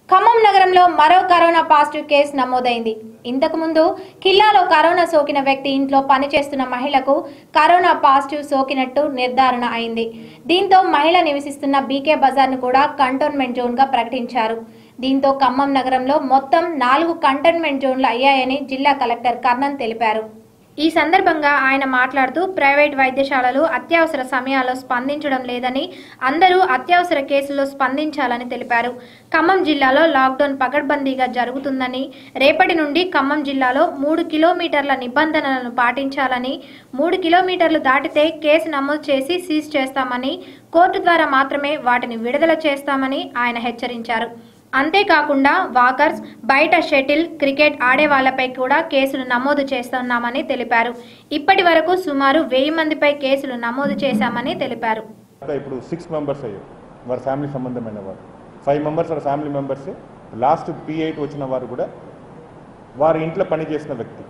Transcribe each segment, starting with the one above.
ఖమ్మం నగరంలో మరో corona positive case నమోదైంది ఇంతకు ముందు కిల్లాలో కరోనా సోకిన వ్యక్తి ఇంట్లో పనిచేస్తున్న మహిళకు కరోనా పాజిటివ్ సోకినట్టు నిర్ధారణ అయింది దీంతో మహిళ నివసిస్తున్న బీకే బజార్ను కూడా కంటోన్మెంట్ జోన్గా ప్రకటించారు దీంతో ఖమ్మం నగరంలో మొత్తం నాలుగు కంటోన్మెంట్ జోన్లు అయ్యాయని జిల్లా కలెక్టర్ కర్ణన్ తెలిపారు ఈ సందర్భంగా ఆయన మాట్లాడుతూ ప్రైవేట్ వైద్యశాలలు అత్యవసర సమయాల్లో స్పందించడం లేదని అందరూ అత్యవసర కేసుల్లో స్పందించాలని తెలిపారు ఖమ్మం జిల్లాలో లాక్డౌన్ పకడ్బందీగా జరుగుతుందని రేపటి నుండి ఖమ్మం జిల్లాలో మూడు కిలోమీటర్ల నిబంధనలను పాటించాలని మూడు కిలోమీటర్లు దాటితే కేసు నమోదు చేసి సీజ్ చేస్తామని కోర్టు ద్వారా మాత్రమే వాటిని విడుదల చేస్తామని ఆయన హెచ్చరించారు అంతేకాకుండా వాకర్స్ బయట షటిల్ క్రికెట్ ఆడే వాళ్లపై కూడా కేసులు నమోదు చేస్తున్నామని తెలిపారు ఇప్పటి వరకు సుమారు వెయ్యి మందిపై కేసులు నమోదు చేశామని తెలిపారు ఇంకా ఇప్పుడు సిక్స్ మెంబర్స్ అయ్యారు వారి ఫ్యామిలీ సంబంధమైన వారు ఫైవ్ మెంబర్స్ వారి ఫ్యామిలీ మెంబర్సే లాస్ట్ పీ ఎయిట్ వచ్చిన వారు కూడా వారి ఇంట్లో పని చేసిన వ్యక్తి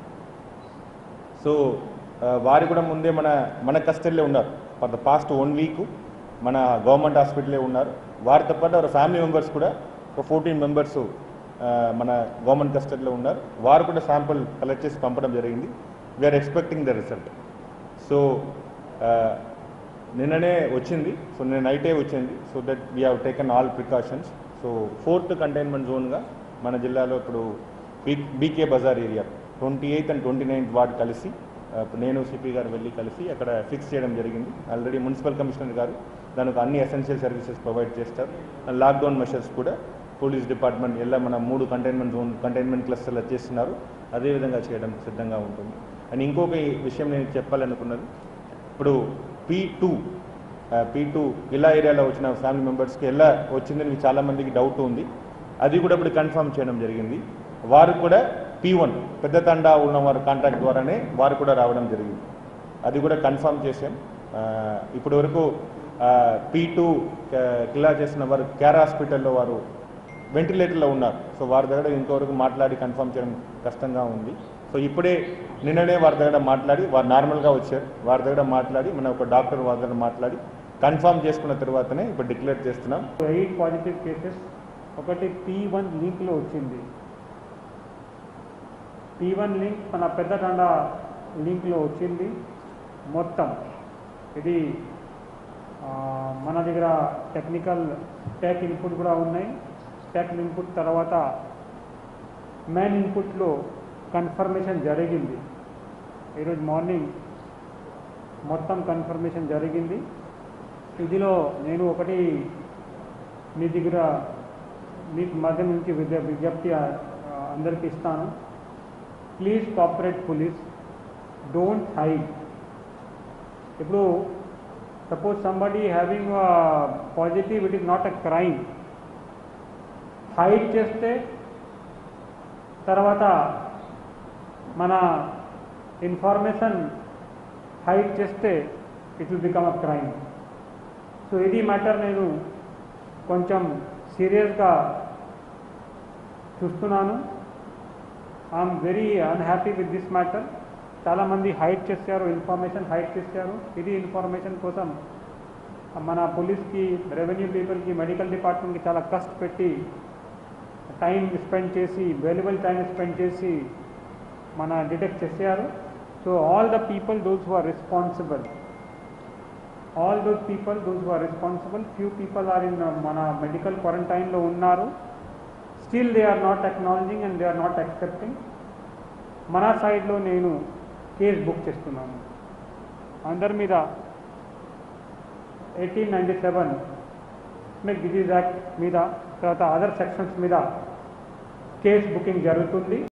సో ఆ, వారు కూడా ముందే మన మన కస్టడీలో ఉన్నారు for the past one week మన గవర్నమెంట్ హాస్పిటలే ఉన్నారు వారితో పాటు వారి ఫ్యామిలీ మెంబర్స్ కూడా ఒక ఫోర్టీన్ మెంబర్స్ మన గవర్నమెంట్ కస్టడీలో ఉన్నారు వారు కూడా శాంపుల్ కలెక్ట్ చేసి పంపడం జరిగింది we are expecting the result so నిన్ననే వచ్చింది సో నిన్న నైటే వచ్చింది so that we have taken all precautions so fourth containment జోన్గా మన జిల్లాలో ఇప్పుడు B BK Bazar area twenty eighth and twenty ninth ward కలిసి ఆ, ఇప్పుడు నేను సిపి గారు వెళ్ళి కలిసి అక్కడ ఫిక్స్ చేయడం జరిగింది ఆల్రెడీ మున్సిపల్ కమిషనర్ గారు దానికి అన్ని ఎసెన్షియల్ సర్వీసెస్ ప్రొవైడ్ చేస్తారు లాక్డౌన్ మెషర్స్ కూడా పోలీస్ డిపార్ట్మెంట్ ఎలా మన మూడు కంటైన్మెంట్ జోన్ కంటైన్మెంట్ క్లస్టర్లు చేస్తున్నారు అదేవిధంగా చేయడం సిద్ధంగా ఉంటుంది అండ్ ఇంకొక విషయం నేను చెప్పాలనుకున్నది ఇప్పుడు పీ టూ పీ టూ ఇలా ఏరియాలో వచ్చిన ఫ్యామిలీ మెంబర్స్కి ఎలా వచ్చిందని చాలా మందికి డౌట్ ఉంది అది కూడా ఇప్పుడు కన్ఫర్మ్ చేయడం జరిగింది వారు కూడా పీ వన్ పెద్ద తండా ఉన్న వారు కాంట్రాక్ట్ ద్వారానే వారు కూడా రావడం జరిగింది అది కూడా కన్ఫర్మ్ చేసాం ఆ, ఇప్పటి వరకు పీ టూ కిలా చేసిన వారు కేర్ హాస్పిటల్లో వారు వెంటిలేటర్లో ఉన్నారు సో వారి దగ్గర ఇంతవరకు మాట్లాడి కన్ఫర్మ్ చేయడం కష్టంగా ఉంది సో ఇప్పుడే నిన్ననే వారి దగ్గర మాట్లాడి వారు నార్మల్గా వచ్చారు వారి దగ్గర మాట్లాడి మన ఒక డాక్టర్ వారి దగ్గర మాట్లాడి కన్ఫర్మ్ చేసుకున్న తర్వాతనే ఇప్పుడు డిక్లేర్ చేస్తున్నాం ఎయిట్ పాజిటివ్ కేసెస్ ఒకటి పీ వన్ లింక్లో వచ్చింది పీ వన్ లింక్ మన పెద్ద తండ లింక్లో వచ్చింది మొత్తం ఇది ఆ, మన దగ్గర టెక్నికల్ టెక్ ఇన్పుట్ కూడా ఉన్నాయి టెక్ ఇన్పుట్ తర్వాత మెయిన్ ఇన్పుట్లో కన్ఫర్మేషన్ జరిగింది ఈరోజు మార్నింగ్ మొత్తం కన్ఫర్మేషన్ జరిగింది ఇదిలో నేను ఒకటి మీ దగ్గర మీకు మధ్య నుంచి విద్య విజ్ఞప్తి ఆ, ఆ, అందరికీ ఇస్తాను please cooperate police don't hide ఇప్పుడు suppose somebody having positive it is not a crime hide చేస్తే తర్వాత మన ఇన్ఫర్మేషన్ హైడ్ చేస్తే it will become a crime so ఇది మ్యాటర్ నేను కొంచెం సీరియస్గా చూస్తున్నాను I'm very unhappy with this matter చాలామంది హైడ్ చేశారు ఇన్ఫర్మేషన్ హైడ్ చేశారు ఇది ఇన్ఫర్మేషన్ కోసం మన పోలీస్కి రెవెన్యూ పీపుల్కి మెడికల్ డిపార్ట్మెంట్కి చాలా కష్ట పెట్టి టైం స్పెండ్ చేసి వాల్యుబుల్ టైం స్పెండ్ చేసి మన డిటెక్ట్ చేశారు so all the people those who are responsible all those people those who are responsible few people are in మన మెడికల్ క్వారంటైన్లో ఉన్నారు still they are not acknowledging and they are not accepting మన సైడ్లో నేను case book చేస్తున్నాను అందరి మీద eighteen ninety seven epidemic disease act మీద తర్వాత అదర్ సెక్షన్స్ మీద కేస్ బుకింగ్ జరుగుతుంది